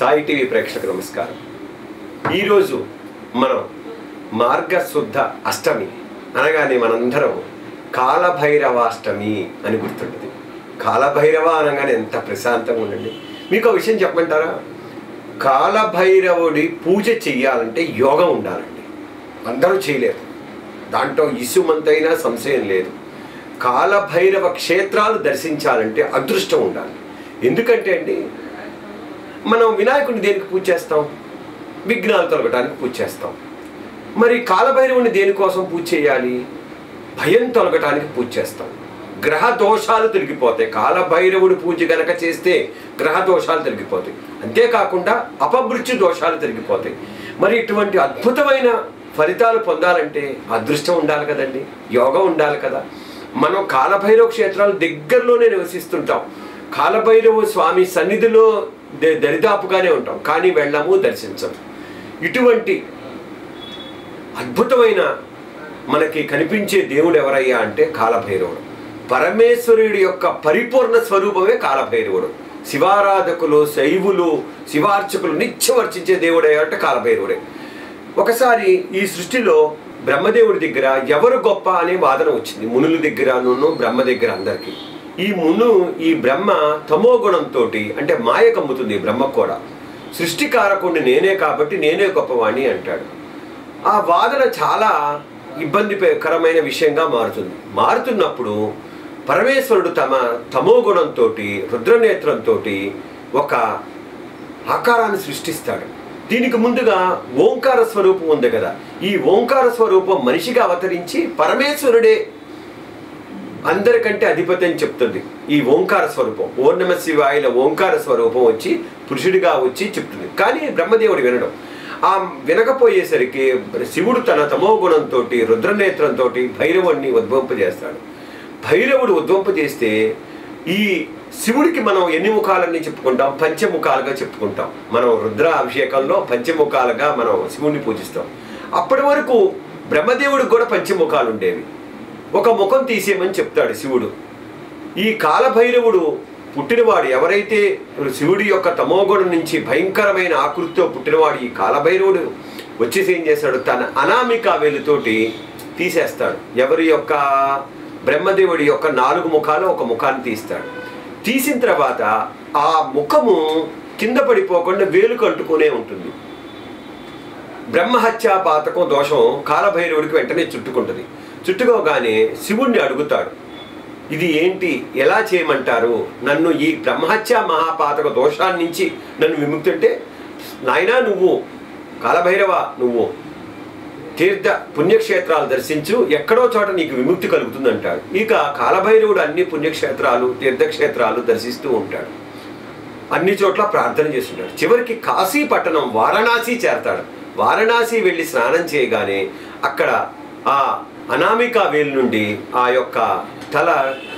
Sai TV ప్రేక్షకులకు నమస్కారం ఈరోజు మనం మార్గశుద్ధ అష్టమి అనగానే మనందరం కాలభైరవాష్టమి అని గుర్తుంటుంది కాలభైరవ అనగానే ఎంత ప్రశాంతంగా ఉండండి మీకు ఒక విషయం చెప్పమంటారా కాలభైరవుడి పూజ చెయ్యాలంటే యోగం ఉండాలండి అందరూ చేయలేరు దాంట్లో ఇసుమంతైనా సంశయం లేదు కాలభైరవ క్షేత్రాలు దర్శించాలంటే అదృష్టం ఉండాలి ఎందుకంటే అండి మనం వినాయకుడిని దేనికి పూజ చేస్తాం విఘ్నాలు తొలగడానికి పూజ చేస్తాం మరి కాలభైరవుని దేనికోసం పూజ చేయాలి భయం తొలగటానికి పూజ చేస్తాం గ్రహ దోషాలు తొలగిపోతాయి కాలభైరవుడి పూజ గనక చేస్తే గ్రహ దోషాలు తొలగిపోతాయి అంతేకాకుండా అపమృత్యు దోషాలు తొలగిపోతాయి మరి ఇటువంటి అద్భుతమైన ఫలితాలు పొందాలంటే అదృష్టం ఉండాలి కదండి యోగం ఉండాలి కదా మనం కాలభైరవ క్షేత్రాలు దగ్గరలోనే నివసిస్తుంటాం కాలభైరవ స్వామి సన్నిధిలో ద- దరిదాపుగానే ఉంటాం కానీ వెళ్ళము దర్శించం ఇటువంటి అద్భుతమైన మనకి కనిపించే దేవుడు ఎవరయ్యా అంటే కాలభైరవుడు పరమేశ్వరుడి యొక్క పరిపూర్ణ స్వరూపమే కాలభైరవుడు శివారాధకులు శైవులు శివార్చకులు నిత్యం వర్చించే దేవుడే అంటే కాలభైరవుడే ఒకసారి ఈ సృష్టిలో బ్రహ్మదేవుడి దగ్గర ఎవరు గొప్ప అనే వాదన వచ్చింది మునుల దగ్గరను బ్రహ్మ దగ్గర అందరికీ ఈ మును ఈ బ్రహ్మ తమో గుణంతో అంటే మాయ కమ్ముతుంది బ్రహ్మ కూడా సృష్టికారకుడిని నేనే కాబట్టి నేనే గొప్పవాణి అంటాడు ఆ వాదన చాలా ఇబ్బందికరమైన విషయంగా మారుతుంది మారుతున్నప్పుడు పరమేశ్వరుడు తమ తమో గుణంతో రుద్రనేత్రంతో ఒక ఆకారాన్ని సృష్టిస్తాడు దీనికి ముందుగా ఓంకార స్వరూపం ఉంది కదా ఈ ఓంకార స్వరూపం మనిషిగా అవతరించి పరమేశ్వరుడే అందరికంటే అధిపతి అని చెప్తుంది ఈ ఓంకార స్వరూపం ఓం నమ శివాయల ఓంకార స్వరూపం వచ్చి పురుషుడిగా వచ్చి చెప్తుంది కానీ బ్రహ్మదేవుడు వినడం ఆ వినకపోయేసరికి శివుడు తన తమో గుణంతో రుద్రనేత్రంతో భైరవుణ్ణి ఉద్భవింపజేస్తాడు భైరవుడు ఉద్భవింపజేస్తే ఈ శివుడికి మనం ఎన్ని ముఖాలని చెప్పుకుంటాం పంచముఖాలుగా చెప్పుకుంటాం మనం రుద్ర అభిషేకంలో పంచముఖాలుగా మనం శివుణ్ణి పూజిస్తాం అప్పటి వరకు బ్రహ్మదేవుడికి కూడా పంచముఖాలు ఉండేవి ఒక ముఖం తీసేయమని చెప్తాడు శివుడు ఈ కాలభైరవుడు పుట్టినవాడు ఎవరైతే శివుడి యొక్క తమోగుణం నుంచి భయంకరమైన ఆకృతితో పుట్టినవాడు ఈ కాలభైరవుడు వచ్చేసి ఏం చేస్తాడు తన అనామిక వేలుతోటి తీసేస్తాడు ఎవరి యొక్క బ్రహ్మదేవుడి యొక్క నాలుగు ముఖాలు ఒక ముఖాన్ని తీస్తాడు తీసిన తర్వాత ఆ ముఖము కింద పడిపోకుండా వేలు కంటుకునే ఉంటుంది బ్రహ్మహత్యా పాతకం దోషం కాలభైరవుడికి వెంటనే చుట్టుకుంటుంది చుట్టుకోగానే శివుణ్ణి అడుగుతాడు ఇది ఏంటి ఎలా చేయమంటారు నన్ను ఈ బ్రహ్మహత్య మహాపాతక దోషాన్ని నుంచి నన్ను విముక్తి అంటే నాయనా నువ్వు కాలభైరవ నువ్వు తీర్థ పుణ్యక్షేత్రాలు దర్శించు ఎక్కడో చోట నీకు విముక్తి కలుగుతుంది అంటాడు ఇక కాలభైరవుడు అన్ని పుణ్యక్షేత్రాలు తీర్థక్షేత్రాలు దర్శిస్తూ ఉంటాడు అన్ని చోట్ల ప్రార్థన చేస్తుంటాడు చివరికి కాశీ పట్టణం వారణాసి చేరతాడు వారణాసి వెళ్ళి స్నానం చేయగానే అక్కడ ఆ అనామిక వేలు నుండి ఆ యొక్క తల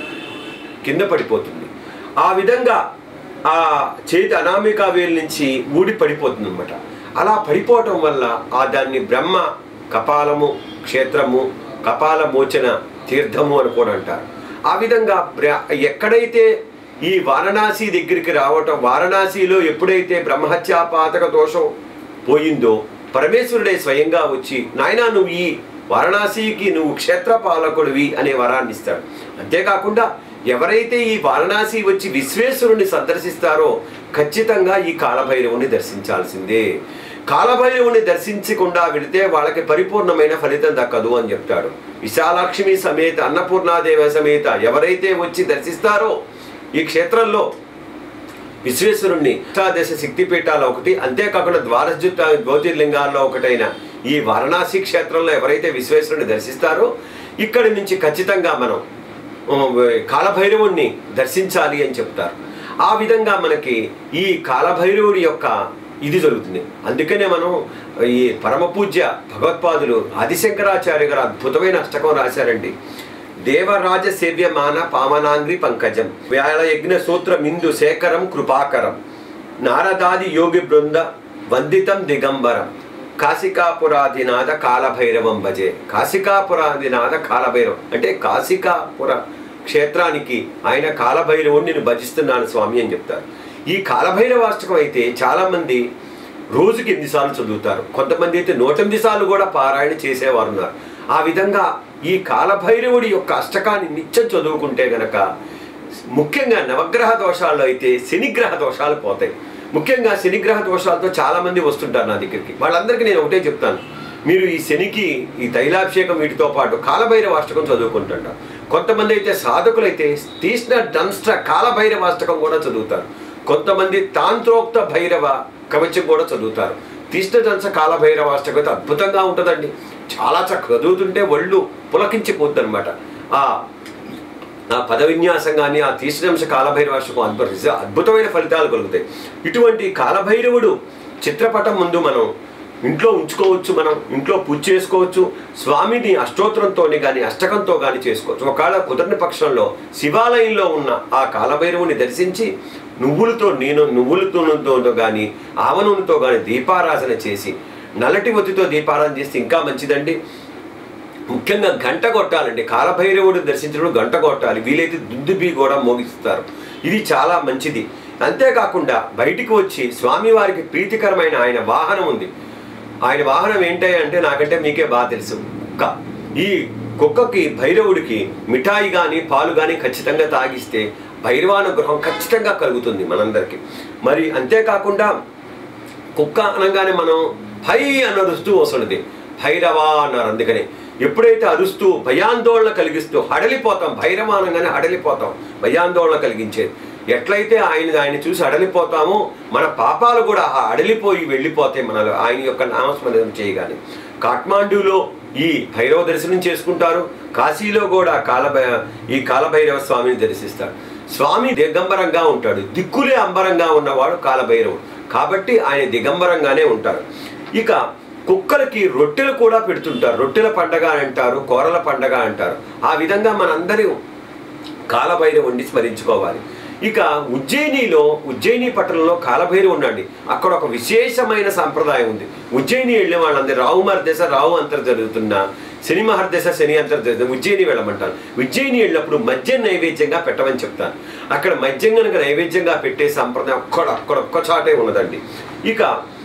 కింద పడిపోతుంది ఆ విధంగా ఆ చేతి అనామిక వేలు నుంచి ఊడి పడిపోతుంది అనమాట అలా పడిపోవటం వల్ల ఆ దాన్ని బ్రహ్మ కపాలము క్షేత్రము కపాల మోచన తీర్థము అని కూడా అంటారు ఆ విధంగా బ్ర- ఎక్కడైతే ఈ వారణాసి దగ్గరికి రావటం వారణాసిలో ఎప్పుడైతే బ్రహ్మహత్యా పాతక దోషం పోయిందో పరమేశ్వరుడే స్వయంగా వచ్చి నాయనా నువ్వు ఈ వారణాసికి నువ్వు క్షేత్రపాలకుడివి అనే వరాన్ని ఇస్తాడు అంతేకాకుండా ఎవరైతే ఈ వారణాసి వచ్చి విశ్వేశ్వరుని సందర్శిస్తారో ఖచ్చితంగా ఈ కాలభైరవుని దర్శించాల్సిందే కాలభైరవుని దర్శించకుండా వెళితే వాళ్ళకి పరిపూర్ణమైన ఫలితం దక్కదు అని చెప్తాడు విశాలాక్ష్మి సమేత అన్నపూర్ణాదేవ సమేత ఎవరైతే వచ్చి దర్శిస్తారో ఈ క్షేత్రంలో విశ్వేశ్వరుణ్ణి అష్టాదశ శక్తిపీఠాలు ఒకటి అంతేకాకుండా ద్వారజుత జ్యోతిర్లింగాల్లో ఒకటైన ఈ వారణాసి క్షేత్రంలో ఎవరైతే విశ్వేశ్వరుని దర్శిస్తారో ఇక్కడి నుంచి ఖచ్చితంగా మనం ఉమ్, కాలభైరవుణ్ణి దర్శించాలి అని చెప్తారు ఆ విధంగా మనకి ఈ కాలభైరవుడి యొక్క ఇది జరుగుతుంది అందుకనే మనం ఈ పరమ పూజ్య భగవత్పాదులు ఆదిశంకరాచార్య గారు అద్భుతమైన అష్టకం రాశారండి దేవరాజ సేవ్యమాన పావనాంగ్రి పంకజం వ్యాళ యజ్ఞ సూత్ర మిందు శేఖరం కృపాకరం నారదాది యోగి బృంద వందితం దిగంబరం కాశికాపురాధినాథ కాలభైరవం భజే కాశికాపురాధినాథ కాలభైరవం అంటే కాశికాపుర క్షేత్రానికి ఆయన కాలభైరవుని నేను భజిస్తున్నాను స్వామి అని చెప్తారు ఈ కాలభైరవాష్టకం అయితే చాలామంది రోజుకి ఎన్నిసార్లు చదువుతారు కొంతమంది అయితే నూట ఎనిమిది సార్లు కూడా పారాయణ చేసేవారు ఉన్నారు ఆ విధంగా ఈ కాలభైరవుడి యొక్క అష్టకాన్ని నిత్యం చదువుకుంటే గనక ముఖ్యంగా నవగ్రహ దోషాల్లో అయితే శనిగ్రహ దోషాలు పోతాయి ముఖ్యంగా శనిగ్రహ దోషాలతో చాలా మంది వస్తుంటారు నా దగ్గరికి వాళ్ళందరికీ నేను ఒకటే చెప్తాను మీరు ఈ శనికి ఈ తైలాభిషేకం వీటితో పాటు కాలభైరవాష్టకం చదువుకుంటుంటారు కొంతమంది అయితే సాధకులైతే తీష్ణ దంష్ట్ర కాలభైరవాష్టకం కూడా చదువుతారు కొంతమంది తాంత్రోక్త భైరవ కవచం కూడా చదువుతారు తీష్ణ దంశ కాలభైరవాష్టకం అయితే అద్భుతంగా ఉంటుందండి చాలా చక్కగా చదువుతుంటే ఒళ్ళు పులకించిపోద్ది అనమాట ఆ ఆ పద విన్యాసం కానీ ఆ తీసినంశ కాలభైరవార్షకం అద్భుత అద్భుతమైన ఫలితాలు కలుగుతాయి ఇటువంటి కాలభైరవుడు చిత్రపటం ముందు మనం ఇంట్లో ఉంచుకోవచ్చు మనం ఇంట్లో పూజ చేసుకోవచ్చు స్వామిని అష్టోత్తరంతో కానీ అష్టకంతో కానీ చేసుకోవచ్చు ఒకవేళ కుదరని పక్షంలో శివాలయంలో ఉన్న ఆ కాలభైరవుని దర్శించి నువ్వులతో నేను నువ్వులతో కానీ ఆవనూనెతో కానీ దీపారాధన చేసి నల్లటి ఒత్తితో దీపారాధన చేస్తే ఇంకా మంచిదండి ముఖ్యంగా గంట కొట్టాలండి కాలభైరవుడు దర్శించడం గంట కొట్టాలి వీలైతే దుందుబి కూడా మోగిస్తారు ఇది చాలా మంచిది అంతేకాకుండా బయటికి వచ్చి స్వామివారికి ప్రీతికరమైన ఆయన వాహనం ఉంది ఆయన వాహనం ఏంటి అంటే నాకంటే మీకే బాగా తెలుసు కుక్క ఈ కుక్కకి భైరవుడికి మిఠాయి కానీ పాలు కానీ ఖచ్చితంగా తాగిస్తే భైరవానుగ్రహం ఖచ్చితంగా కలుగుతుంది మనందరికీ మరి అంతేకాకుండా కుక్క అనగానే మనం భై అని అరుస్తూ వస్తున్నది భైరవా అన్నారు అందుకని ఎప్పుడైతే అరుస్తూ భయాందోళన కలిగిస్తూ హడలిపోతాం భైరవ అనగానే హడలిపోతాం భయాందోళన కలిగించేది ఎట్లయితే ఆయన ఆయన చూసి అడలిపోతామో మన పాపాలు కూడా ఆ అడలిపోయి వెళ్ళిపోతాయి మన ఆయన యొక్క నామస్మరణం చేయగానే కాఠ్మాండూలో ఈ భైరవ దర్శనం చేసుకుంటారు కాశీలో కూడా కాలభై ఈ కాలభైరవ స్వామిని దర్శిస్తారు స్వామి దిగంబరంగా ఉంటాడు దిక్కులే అంబరంగా ఉన్నవాడు కాలభైరవుడు కాబట్టి ఆయన దిగంబరంగానే ఉంటారు ఇక కుక్కలకి రొట్టెలు కూడా పెడుతుంటారు రొట్టెల పండగ అంటారు కూరల పండగ అంటారు ఆ విధంగా మనందరూ కాలభైరవుణ్ణి స్మరించుకోవాలి ఇక ఉజ్జయినిలో ఉజ్జయిని పట్టణంలో కాలభైరవు ఉండండి అక్కడ ఒక విశేషమైన సాంప్రదాయం ఉంది ఉజ్జయిని వెళ్ళే వాళ్ళందరూ రావు మహర్దశ రావు అంతర్ జరుగుతున్న శని మహర్దశ శని అంతర్ జరుగుతుంది ఉజ్జయిని వెళ్ళమంటాను ఉజ్జయిని వెళ్ళినప్పుడు మద్యం నైవేద్యంగా పెట్టమని చెప్తాను అక్కడ మద్యం కనుక నైవేద్యంగా పెట్టే సాంప్రదాయం ఒక్కడ అక్కడ ఒక్క చాటే ఉన్నదండి ఇక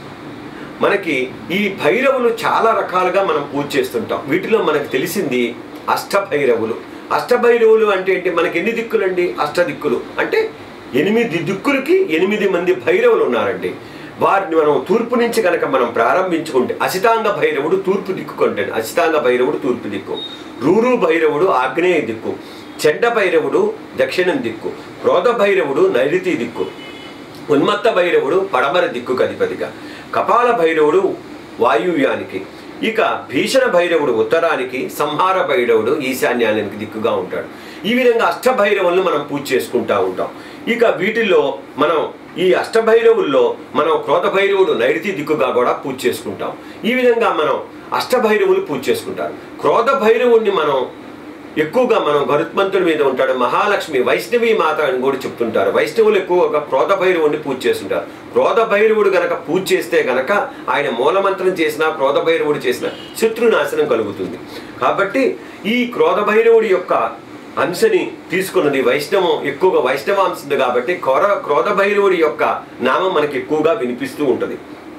మనకి ఈ భైరవులు చాలా రకాలుగా మనం పూజ చేస్తుంటాం వీటిలో మనకు తెలిసింది అష్టభైరవులు అష్టభైరవులు అంటే ఏంటి మనకి ఎన్ని దిక్కులండి అష్ట దిక్కులు అంటే ఎనిమిది దిక్కులకి ఎనిమిది మంది భైరవులు ఉన్నారండి వారిని మనం తూర్పు నుంచి కనుక మనం ప్రారంభించుకుంటే అసితాంగ భైరవుడు తూర్పు దిక్కు కొంటాడు అసితాంగ భైరవుడు తూర్పు దిక్కు రూరు భైరవుడు ఆగ్నేయ దిక్కు చెండ భైరవుడు దక్షిణం దిక్కు క్రోధ భైరవుడు నైరుతి దిక్కు ఉన్మత్త భైరవుడు పడమర దిక్కుకు అధిపతిగా కపాల భైరవుడు వాయువ్యానికి ఇక భీషణ భైరవుడు ఉత్తరానికి సంహార భైరవుడు ఈశాన్యానికి దిక్కుగా ఉంటాడు ఈ విధంగా అష్టభైరవులను మనం పూజ చేసుకుంటా ఉంటాం ఇక వీటిల్లో మనం ఈ అష్టభైరవుల్లో మనం క్రోధ భైరవుడు నైరుతి దిక్కుగా కూడా పూజ చేసుకుంటాం ఈ విధంగా మనం అష్టభైరవులు పూజ చేసుకుంటారు క్రోధ భైరవుణ్ణి మనం ఎక్కువగా మనం గరుత్మంతుడి మీద ఉంటాడు మహాలక్ష్మి వైష్ణవి మాత అని కూడా చెప్తుంటారు వైష్ణవులు ఎక్కువగా క్రోధ భైరవుడిని పూజ చేస్తుంటారు క్రోధ భైరవుడు గనక పూజ చేస్తే గనక ఆయన మూలమంత్రం చేసిన క్రోధ భైరవుడు చేసిన శత్రునాశనం కలుగుతుంది కాబట్టి ఈ క్రోధ భైరవుడి యొక్క అంశని తీసుకున్నది వైష్ణవం ఎక్కువగా వైష్ణవాంశం కాబట్టి క్రోధ క్రోధ భైరవుడి యొక్క నామం మనకి ఎక్కువగా వినిపిస్తూ ఉంటుంది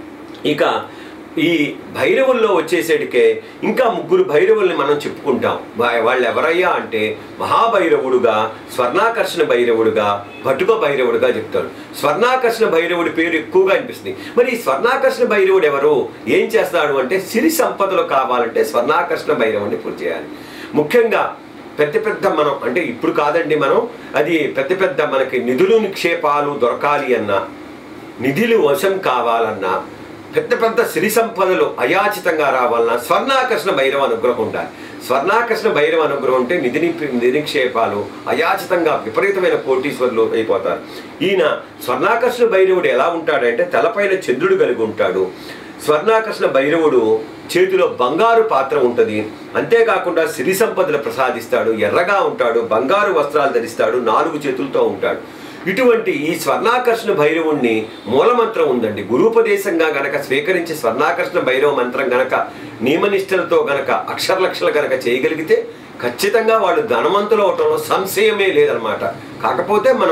ఇక ఈ భైరవుల్లో వచ్చేసేటికే ఇంకా ముగ్గురు భైరవుల్ని మనం చెప్పుకుంటాం వా- వాళ్ళు ఎవరయ్యా అంటే మహాభైరవుడుగా స్వర్ణాకర్షణ భైరవుడుగా భటుక భైరవుడుగా చెప్తాడు స్వర్ణాకర్షణ భైరవుడి పేరు ఎక్కువగా అనిపిస్తుంది మరి ఈ స్వర్ణాకర్షణ భైరవుడు ఎవరు ఏం చేస్తాడు అంటే సిరి సంపదలు కావాలంటే స్వర్ణాకర్షణ భైరవుడిని పూజ చేయాలి ముఖ్యంగా పెద్ద పెద్ద మనం అంటే ఇప్పుడు కాదండి మనం అది పెద్ద పెద్ద మనకి నిధులు నిక్షేపాలు దొరకాలి అన్నా నిధులు వశం కావాలన్నా పెద్ద పెద్ద సిరి సంపదలు అయాచితంగా రావాలన్నా స్వర్ణాకర్షణ భైరవ అనుగ్రహం ఉండాలి స్వర్ణాకర్షణ భైరవ అనుగ్రహం ఉంటే నిధి నిప్- నిధి నిక్షేపాలు అయాచితంగా విపరీతమైన కోటీశ్వరులు అయిపోతారు ఈయన స్వర్ణాకర్షణ భైరవుడు ఎలా ఉంటాడంటే తలపైన చంద్రుడు కలిగి ఉంటాడు స్వర్ణాకర్షణ భైరవుడు చేతిలో బంగారు పాత్ర ఉంటుంది అంతేకాకుండా సిరి సంపదలు ప్రసాదిస్తాడు ఎర్రగా ఉంటాడు బంగారు వస్త్రాలు ధరిస్తాడు నాలుగు చేతులతో ఉంటాడు ఇటువంటి ఈ స్వర్ణాకర్షణ భైరవుణ్ణి మూలమంత్రం ఉందండి గురూపదేశంగా గనక స్వీకరించి స్వర్ణాకర్షణ భైరవ మంత్రం గనక నియమనిష్టలతో గనక అక్షరలక్షలు గనక చేయగలిగితే ఖచ్చితంగా వాళ్ళు ధనవంతులు అవటంలో సంశయమే లేదనమాట కాకపోతే మనం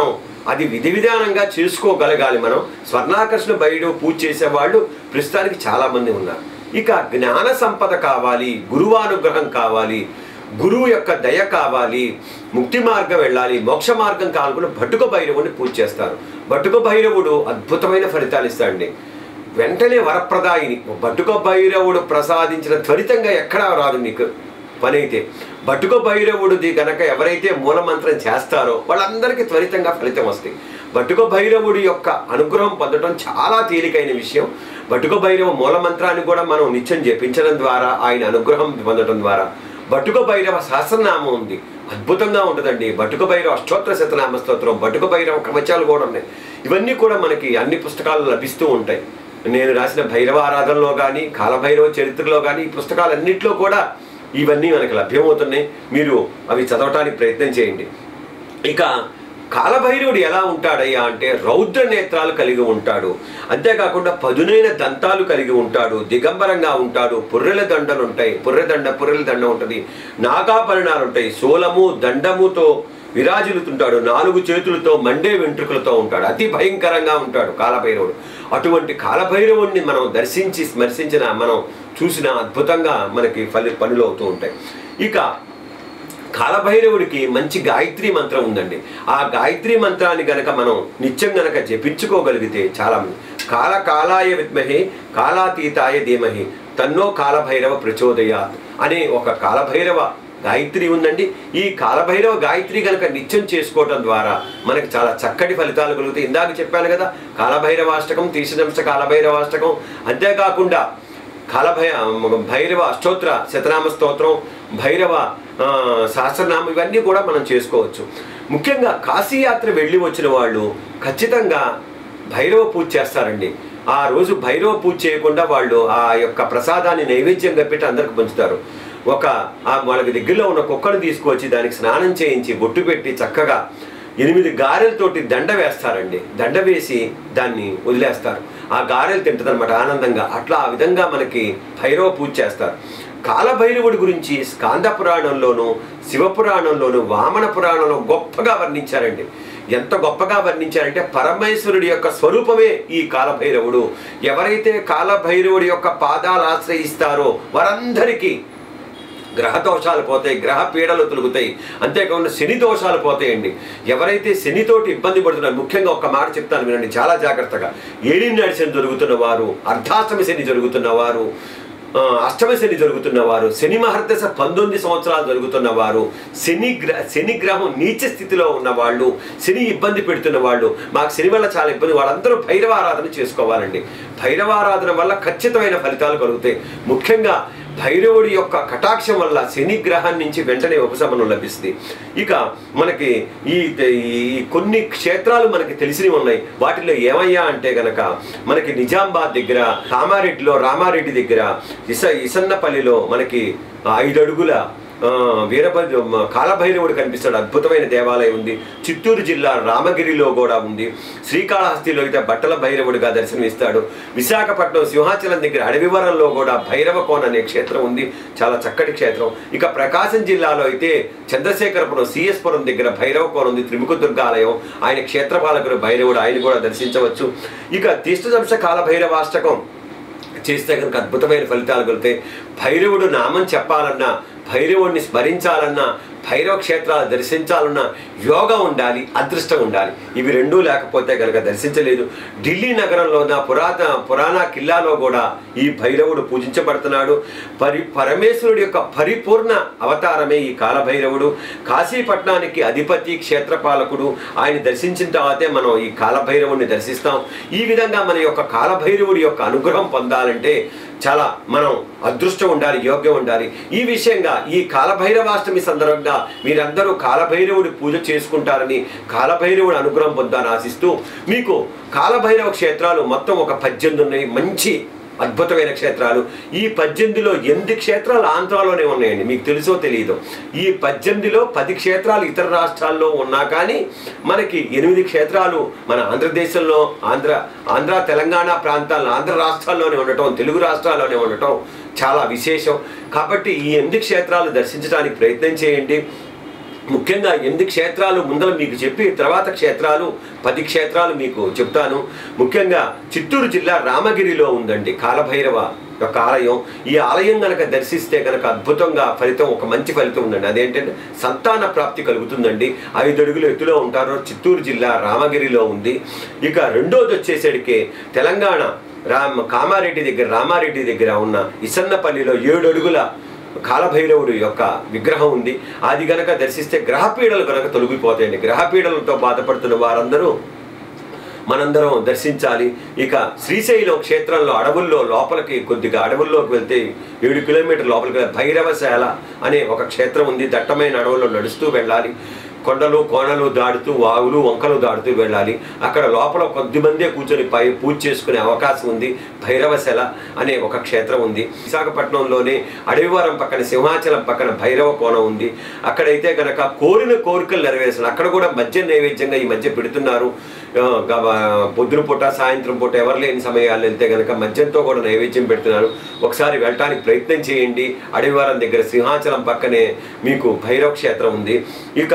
అది విధి విధానంగా చేసుకోగలగాలి మనం స్వర్ణాకర్షణ భైరవ పూజ చేసేవాళ్ళు ప్రస్తుతానికి చాలామంది ఉన్నారు ఇక జ్ఞాన సంపద కావాలి గురువానుగ్రహం కావాలి గురువు యొక్క దయ కావాలి ముక్తి మార్గం వెళ్ళాలి మోక్ష మార్గం కావాలనుకుని భట్టుక భైరవుని పూజ చేస్తారు భట్టుక భైరవుడు అద్భుతమైన ఫలితాలు ఇస్తాడండి వెంటనే వరప్రదాయిని బట్టుక భైరవుడు ప్రసాదించిన త్వరితంగా ఎక్కడా రాదు మీకు పని అయితే బట్టుక భైరవుడిది గనక ఎవరైతే మూలమంత్రం చేస్తారో వాళ్ళందరికీ త్వరితంగా ఫలితం వస్తాయి బట్టుక భైరవుడి యొక్క అనుగ్రహం పొందడం చాలా తేలికైన విషయం బట్టుక భైరవ మూలమంత్రాన్ని కూడా మనం నిత్యం జపించడం ద్వారా ఆయన అనుగ్రహం పొందడం ద్వారా బట్టుక భైరవ సహస్రనామం ఉంది అద్భుతంగా ఉంటుందండి బట్టుక భైరవ అష్టోత్తర శతనామ స్తోత్రం బట్టుక భైరవ కవచాలు కూడా ఉన్నాయి ఇవన్నీ కూడా మనకి అన్ని పుస్తకాలు లభిస్తూ ఉంటాయి నేను రాసిన భైరవ ఆరాధనలో కానీ కాలభైరవ చరిత్రలో కానీ ఈ పుస్తకాలన్నింటిలో కూడా ఇవన్నీ మనకి లభ్యమవుతున్నాయి మీరు అవి చదవటానికి ప్రయత్నం చేయండి ఇక కాలభైరవుడు ఎలా ఉంటాడయ్యా అంటే రౌద్ర నేత్రాలు కలిగి ఉంటాడు అంతేకాకుండా పదునైన దంతాలు కలిగి ఉంటాడు దిగంబరంగా ఉంటాడు పుర్రెల దండలు ఉంటాయి పుర్రె దండ పుర్రెల దండ ఉంటుంది నాగాభరణాలు ఉంటాయి శూలము దండముతో విరాజిల్లుతుంటాడు నాలుగు చేతులతో మండే వెంట్రుకలతో ఉంటాడు అతి భయంకరంగా ఉంటాడు కాలభైరవుడు అటువంటి కాలభైరవుడిని మనం దర్శించి స్మర్శించిన మనం చూసిన అద్భుతంగా మనకి ఫలి పనులు అవుతూ ఉంటాయి ఇక కాలభైరవుడికి మంచి గాయత్రి మంత్రం ఉందండి ఆ గాయత్రి మంత్రాన్ని గనక మనం నిత్యం గనక జపించుకోగలిగితే చాలా మంది కాల కాలాయ విద్మహే కాలాతీతాయ ధీమహి తన్నో కాలభైరవ ప్రచోదయాత్ అనే ఒక కాలభైరవ గాయత్రి ఉందండి ఈ కాలభైరవ గాయత్రి కనుక నిత్యం చేసుకోవటం ద్వారా మనకి చాలా చక్కటి ఫలితాలు కలుగుతాయి ఇందాక చెప్పాను కదా కాలభైరవాష్టకం తీసినంశ కాలభైరవాష్టకం అంతేకాకుండా కాలభై భైరవ అష్టోత్తర శతనామ స్తోత్రం భైరవ ఆ, సహస్రనామం ఇవన్నీ కూడా మనం చేసుకోవచ్చు ముఖ్యంగా కాశీయాత్ర వెళ్ళి వచ్చిన వాళ్ళు ఖచ్చితంగా భైరవ పూజ చేస్తారండి ఆ రోజు భైరవ పూజ చేయకుండా వాళ్ళు ఆ యొక్క ప్రసాదాన్ని నైవేద్యంగా పెట్టి అందరికి పంచుతారు ఒక ఆ వాళ్ళకి దగ్గరలో ఉన్న కుక్కను తీసుకొచ్చి దానికి స్నానం చేయించి బొట్టు పెట్టి చక్కగా ఎనిమిది గారెలతోటి దండ వేస్తారండి దండ వేసి దాన్ని వదిలేస్తారు ఆ గారెలు తింటదనమాట ఆనందంగా అట్లా ఆ విధంగా మనకి భైరవ పూజ చేస్తారు కాలభైరవుడి గురించి స్కాంద పురాణంలోను శివపురాణంలోను వామన పురాణంలో గొప్పగా వర్ణించారండి ఎంత గొప్పగా వర్ణించారంటే పరమేశ్వరుడి యొక్క స్వరూపమే ఈ కాలభైరవుడు ఎవరైతే కాలభైరవుడి యొక్క పాదాలు ఆశ్రయిస్తారో వారందరికీ గ్రహ దోషాలు పోతాయి గ్రహ పీడలు తొలుగుతాయి అంతేకాకుండా శని దోషాలు పోతాయండి ఎవరైతే శనితోటి ఇబ్బంది పడుతున్నారు ముఖ్యంగా ఒక మాట చెప్తాను వినండి చాలా జాగ్రత్తగా ఏడినాడు శని జరుగుతున్న వారు అర్ధాష్టమి శని జరుగుతున్న వారు ఆ, అష్టమి శని జరుగుతున్న వారు శని మహర్దశ పంతొమ్మిది సంవత్సరాలు జరుగుతున్న వారు శని గ్ర శని గ్రహం నీచ స్థితిలో ఉన్న వాళ్ళు శని ఇబ్బంది పెడుతున్న వాళ్ళు మాకు శని వల్ల చాలా ఇబ్బంది వాళ్ళందరూ భైరవారాధన చేసుకోవాలండి భైరవారాధన వల్ల ఖచ్చితమైన ఫలితాలు కలుగుతాయి ముఖ్యంగా భైరవుడి యొక్క కటాక్షం వల్ల శని గ్రహం నుంచి వెంటనే ఉపశమనం లభిస్తుంది ఇక మనకి ఈ ఈ కొన్ని క్షేత్రాలు మనకి తెలిసినవి ఉన్నాయి వాటిలో ఏమయ్యా అంటే గనక మనకి నిజామాబాద్ దగ్గర కామారెడ్డిలో రామారెడ్డి దగ్గర ఇస ఇసన్నపల్లిలో మనకి ఐదు అడుగుల ఆ, వీరభద్ర మ- కాలభైరవుడు కనిపిస్తాడు అద్భుతమైన దేవాలయం ఉంది చిత్తూరు జిల్లా రామగిరిలో కూడా ఉంది శ్రీకాళహస్తిలో అయితే బట్టల భైరవుడిగా దర్శనమిస్తాడు విశాఖపట్నం సింహాచలం దగ్గర అడవివరంలో కూడా భైరవ కోన అనే క్షేత్రం ఉంది చాలా చక్కటి క్షేత్రం ఇక ప్రకాశం జిల్లాలో అయితే చంద్రశేఖరపురం సిఎస్పురం దగ్గర భైరవ కోన ఉంది త్రిముఖ దుర్గాలయం ఆయన క్షేత్రపాలకుడు భైరవుడు ఆయన కూడా దర్శించవచ్చు ఇక తీష్ఠదంశ కాల భైరవాష్టకం చేస్తే కనుక అద్భుతమైన ఫలితాలు కలుగుతాయి భైరవుడు నామం చెప్పాలన్నా భైరవుడిని స్మరించాలన్నా భైరవ క్షేత్రాలు దర్శించాలన్నా యోగా ఉండాలి అదృష్టం ఉండాలి ఇవి రెండూ లేకపోతే కనుక దర్శించలేదు ఢిల్లీ నగరంలో ఉన్న పురాత పురాణ కిల్లాలో కూడా ఈ భైరవుడు పూజించబడుతున్నాడు పరి పరమేశ్వరుడి యొక్క పరిపూర్ణ అవతారమే ఈ కాలభైరవుడు కాశీపట్నానికి అధిపతి క్షేత్రపాలకుడు ఆయన దర్శించిన తర్వాతే మనం ఈ కాలభైరవుడిని దర్శిస్తాం ఈ విధంగా మన యొక్క కాలభైరవుడి యొక్క అనుగ్రహం పొందాలంటే చాలా మనం అదృష్టం ఉండాలి యోగ్యం ఉండాలి ఈ విషయంగా ఈ కాలభైరవాష్టమి సందర్భంగా మీరందరూ కాలభైరవుడి పూజ చేసుకుంటారని కాలభైరవుడి అనుగ్రహం పొందాలని ఆశిస్తూ మీకు కాలభైరవ క్షేత్రాలు మొత్తం ఒక పద్దెనిమిది ఉన్నాయి మంచి అద్భుతమైన క్షేత్రాలు ఈ పద్దెనిమిదిలో ఎనిమిది క్షేత్రాలు ఆంధ్రాలోనే ఉన్నాయండి మీకు తెలుసో తెలియదు ఈ పద్దెనిమిదిలో పది క్షేత్రాలు ఇతర రాష్ట్రాల్లో ఉన్నా కానీ మనకి ఎనిమిది క్షేత్రాలు మన ఆంధ్రదేశంలో ఆంధ్ర ఆంధ్ర తెలంగాణ ప్రాంతాల్లో ఆంధ్ర రాష్ట్రాల్లోనే ఉండటం తెలుగు రాష్ట్రాల్లోనే ఉండటం చాలా విశేషం కాబట్టి ఈ ఎనిమిది క్షేత్రాలు దర్శించడానికి ప్రయత్నం చేయండి ముఖ్యంగా ఎనిమిది క్షేత్రాలు ముందర మీకు చెప్పి తర్వాత క్షేత్రాలు పది క్షేత్రాలు మీకు చెప్తాను ముఖ్యంగా చిత్తూరు జిల్లా రామగిరిలో ఉందండి కాలభైరవ యొక్క ఆలయం ఈ ఆలయం గనక దర్శిస్తే గనక అద్భుతంగా ఫలితం ఒక మంచి ఫలితం ఉందండి అదేంటంటే సంతాన ప్రాప్తి కలుగుతుందండి ఐదు అడుగులు ఎత్తులో ఉంటారు చిత్తూరు జిల్లా రామగిరిలో ఉంది ఇక రెండోది వచ్చేసరికి తెలంగాణ రామ కామారెడ్డి దగ్గర రామారెడ్డి దగ్గర ఉన్న ఇసన్నపల్లిలో ఏడు అడుగుల కాలభైరవుడు యొక్క విగ్రహం ఉంది అది గనక దర్శిస్తే గ్రహపీడలు గనక తొలగిపోతాయండి గ్రహపీడలతో బాధపడుతున్న వారందరూ మనందరం దర్శించాలి ఇక శ్రీశైలం క్షేత్రంలో అడవుల్లో లోపలికి కొద్దిగా అడవుల్లోకి వెళ్తే ఏడు కిలోమీటర్ లోపలికి వెళ్ళి భైరవశాల అనే ఒక క్షేత్రం ఉంది దట్టమైన అడవుల్లో నడుస్తూ వెళ్ళాలి కొండలు కోణలు దాడుతూ వాగులు వంకలు దాడుతూ వెళ్ళాలి అక్కడ లోపల కొద్దిమందే కూర్చొని పై పూజ చేసుకునే అవకాశం ఉంది భైరవశల అనే ఒక క్షేత్రం ఉంది విశాఖపట్నంలోనే అడవివారం పక్కన సింహాచలం పక్కన భైరవ కోణం ఉంది అక్కడైతే గనక కోరిన కోరికలు నెరవేర్చాలి అక్కడ కూడా మధ్య నైవేద్యంగా ఈ మధ్య పెడుతున్నారు ఆ, గవ- పొద్దున పూట సాయంత్రం పూట ఎవరు లేని సమయాలు వెళ్తే గనక మద్యంతో కూడా నైవేద్యం పెడుతున్నారు ఒకసారి వెళ్ళటానికి ప్రయత్నం చేయండి అడవివారం దగ్గర సింహాచలం పక్కనే మీకు భైరవ క్షేత్రం ఉంది ఇక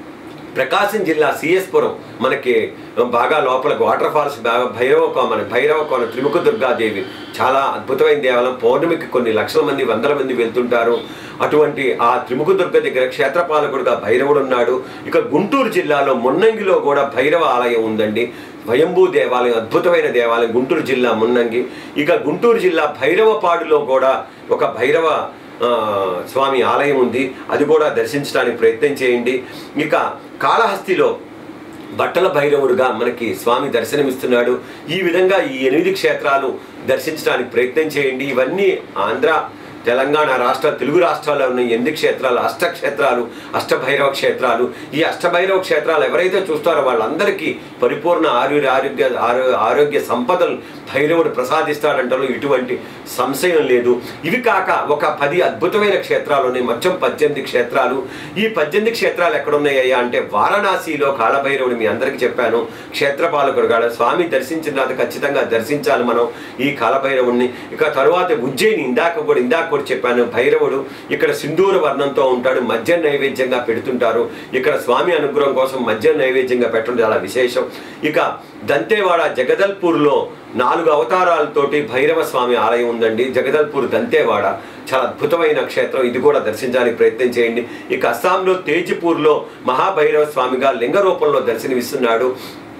ప్రకాశం జిల్లా సిఎస్పురం మనకి బాగా లోపల వాటర్ ఫాల్స్ బాగా భైరవ కో- మన భైరవ కోన త్రిముఖ దుర్గాదేవి చాలా అద్భుతమైన దేవాలయం పౌర్ణమికి కొన్ని లక్షల మంది వందల మంది వెళ్తుంటారు అటువంటి ఆ త్రిముఖ దుర్గ దగ్గర క్షేత్రపాలకుడుగా భైరవుడు ఉన్నాడు ఇక గుంటూరు జిల్లాలో మున్నంగిలో కూడా భైరవ ఆలయం ఉందండి స్వయంభూ దేవాలయం అద్భుతమైన దేవాలయం గుంటూరు జిల్లా మున్నంగి ఇక గుంటూరు జిల్లా భైరవపాడులో కూడా ఒక భైరవ ఆ, స్వామి ఆలయం ఉంది అది కూడా దర్శించడానికి ప్రయత్నం చేయండి ఇక కాళహస్తిలో బట్టల భైరవుడుగా మనకి స్వామి దర్శనమిస్తున్నాడు ఈ విధంగా ఈ ఎనిమిది క్షేత్రాలు దర్శించడానికి ప్రయత్నం చేయండి ఇవన్నీ ఆంధ్ర తెలంగాణ రాష్ట్ర తెలుగు రాష్ట్రాల్లో ఉన్న ఎనిమిది క్షేత్రాలు అష్ట క్షేత్రాలు అష్టభైరవ క్షేత్రాలు ఈ అష్టభైరవ క్షేత్రాలు ఎవరైతే చూస్తారో వాళ్ళందరికీ పరిపూర్ణ ఆరోగ్య ఆరోగ్య ఆరో- ఆరోగ్య సంపదలు భైరవుడు ప్రసాదిస్తాడంటలో ఇటువంటి సంశయం లేదు ఇవి కాక ఒక పది అద్భుతమైన క్షేత్రాలు ఉన్నాయి మొత్తం పద్దెనిమిది క్షేత్రాలు ఈ పద్దెనిమిది క్షేత్రాలు ఎక్కడున్నాయ్యా అంటే వారణాసిలో కాలభైరవుడు మీ అందరికీ చెప్పాను క్షేత్రపాలకుడు కాడ స్వామి దర్శించిన తర్వాత ఖచ్చితంగా దర్శించాలి మనం ఈ కాలభైరవుడిని ఇక తరువాత ఉజ్జయిని ఇందాక కూడా ఇందాక కూడా చెప్పాను భైరవుడు ఇక్కడ సింధూర వర్ణంతో ఉంటాడు మధ్య నైవేద్యంగా పెడుతుంటారు ఇక్కడ స్వామి అనుగ్రహం కోసం మధ్య నైవేద్యంగా పెట్టడం చాలా విశేషం ఇక దంతేవాడ జగదల్పూర్లో నాలుగు అవతారాలతోటి భైరవ స్వామి ఆలయం ఉందండి జగదల్పూర్ దంతేవాడ చాలా అద్భుతమైన క్షేత్రం ఇది కూడా దర్శించడానికి ప్రయత్నం చేయండి ఇక అస్సాంలో తేజ్పూర్లో మహాభైరవ స్వామిగా లింగ రూపంలో దర్శనమిస్తున్నాడు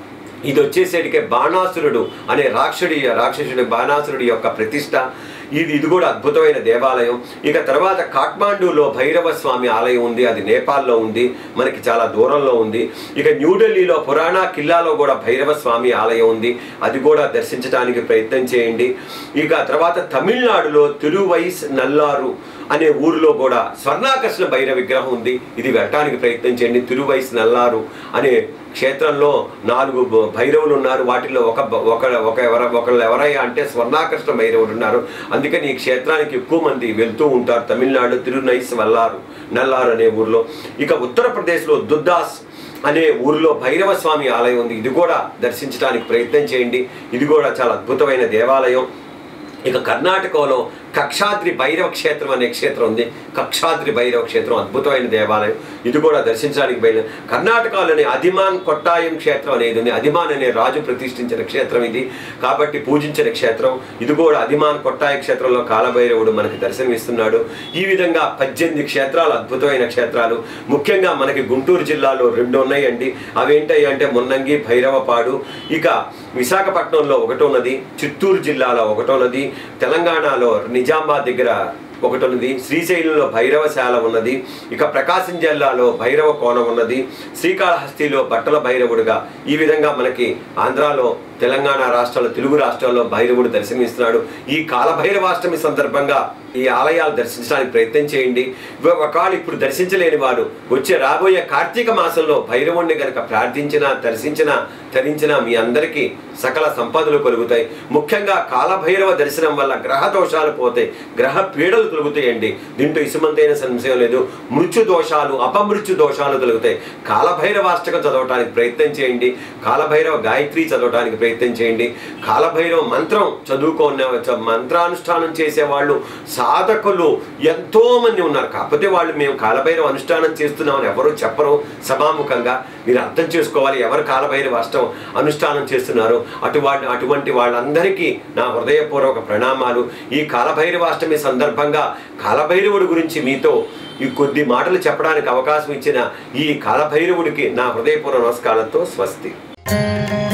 ఇది వచ్చేసరికి బాణాసురుడు అనే రాక్షుడి రాక్షసుడి బాణాసురుడి యొక్క ప్రతిష్ట ఇది ఇది కూడా అద్భుతమైన దేవాలయం ఇక తర్వాత కాఠ్మాండూలో భైరవ స్వామి ఆలయం ఉంది అది నేపాల్లో ఉంది మనకి చాలా దూరంలో ఉంది ఇక న్యూఢిల్లీలో పురాణ కిల్లాలో కూడా భైరవ స్వామి ఆలయం ఉంది అది కూడా దర్శించడానికి ప్రయత్నం చేయండి ఇక తర్వాత తమిళనాడులో తిరువైస్ నల్లారు అనే ఊరిలో కూడా స్వర్ణాకర్షణ భైరవ విగ్రహం ఉంది ఇది వెళ్ళటానికి ప్రయత్నం చేయండి తిరువైస్ నల్లారు అనే క్షేత్రంలో నాలుగు బ- భైరవులు ఉన్నారు వాటిలో ఒక బ- ఒక ఒక ఎవర ఒకళ్ళు ఎవరయ్యా అంటే స్వర్ణాకర్షణ భైరవుడు ఉన్నారు అందుకని ఈ క్షేత్రానికి ఎక్కువ మంది వెళ్తూ ఉంటారు తమిళనాడు తిరునైస్ వల్లారు నల్లారు అనే ఊర్లో ఇక ఉత్తరప్రదేశ్లో దుద్దాస్ అనే ఊరిలో భైరవ స్వామి ఆలయం ఉంది ఇది కూడా దర్శించడానికి ప్రయత్నం చేయండి ఇది కూడా చాలా అద్భుతమైన దేవాలయం ఇక కర్ణాటకలో కక్షాద్రి భైరవ క్షేత్రం అనే క్షేత్రం ఉంది కక్షాద్రి భైరవ క్షేత్రం అద్భుతమైన దేవాలయం ఇది కూడా దర్శించడానికి బయలు కర్ణాటకలోని అధిమాన్ కొట్టాయం క్షేత్రం అనేది ఉంది అధిమాన్ అనే రాజు ప్రతిష్ఠించిన క్షేత్రం ఇది కాబట్టి పూజించిన క్షేత్రం ఇది కూడా అధిమాన్ కొట్టాయ క్షేత్రంలో కాలభైరవుడు మనకి దర్శనమిస్తున్నాడు ఈ విధంగా పద్దెనిమిది క్షేత్రాలు అద్భుతమైన క్షేత్రాలు ముఖ్యంగా మనకి గుంటూరు జిల్లాలో రెండు ఉన్నాయండి అవేంటాయి అంటే మున్నంగి భైరవపాడు ఇక విశాఖపట్నంలో ఒకటి ఉన్నది చిత్తూరు జిల్లాలో ఒకటి ఉన్నది తెలంగాణలో నిజామాబాద్ దగ్గర ఒకటి ఉన్నది శ్రీశైలంలో భైరవశాల ఉన్నది ఇక ప్రకాశం జిల్లాలో భైరవ కోణం ఉన్నది శ్రీకాళహస్తిలో బట్టల భైరవుడుగా ఈ విధంగా మనకి ఆంధ్రాలో తెలంగాణ రాష్ట్రాల్లో తెలుగు రాష్ట్రాల్లో భైరవుడు దర్శనమిస్తున్నాడు ఈ కాలభైరవాష్టమి సందర్భంగా ఈ ఆలయాలు దర్శించడానికి ప్రయత్నం చేయండి ఒకవేళ ఇప్పుడు దర్శించలేని వారు వచ్చే రాబోయే కార్తీక మాసంలో భైరవుణ్ణి గనక ప్రార్థించినా దర్శించినా ధరించినా మీ అందరికీ సకల సంపదలు కలుగుతాయి ముఖ్యంగా కాలభైరవ దర్శనం వల్ల గ్రహ దోషాలు పోతాయి గ్రహ పీడలు తొలుగుతాయండి దీంట్లో ఇసుమంతైన సంశయం లేదు మృత్యు దోషాలు అపమృత్యు దోషాలు కలుగుతాయి కాలభైరవాష్టకం చదవటానికి ప్రయత్నం చేయండి కాలభైరవ గాయత్రి చదవటానికి ప్రయత్నం ప్రయత్నం చేయండి కాలభైరవ మంత్రం చదువుకునే చ- మంత్రానుష్ఠానం చేసేవాళ్ళు సాధకులు ఎంతో మంది ఉన్నారు కాకపోతే వాళ్ళు మేము కాలభైరవ అనుష్ఠానం చేస్తున్నామని ఎవరు చెప్పరు సభాముఖంగా మీరు అర్థం చేసుకోవాలి ఎవరు కాలభైరవ అష్టం అనుష్ఠానం చేస్తున్నారు అటువంటి అటువంటి వాళ్ళందరికీ నా హృదయపూర్వక ప్రణామాలు ఈ కాలభైరవ అష్టమి సందర్భంగా కాలభైరవుడి గురించి మీతో ఈ కొద్ది మాటలు చెప్పడానికి అవకాశం ఇచ్చిన ఈ కాలభైరవుడికి నా హృదయపూర్వ నమస్కారాలతో స్వస్తి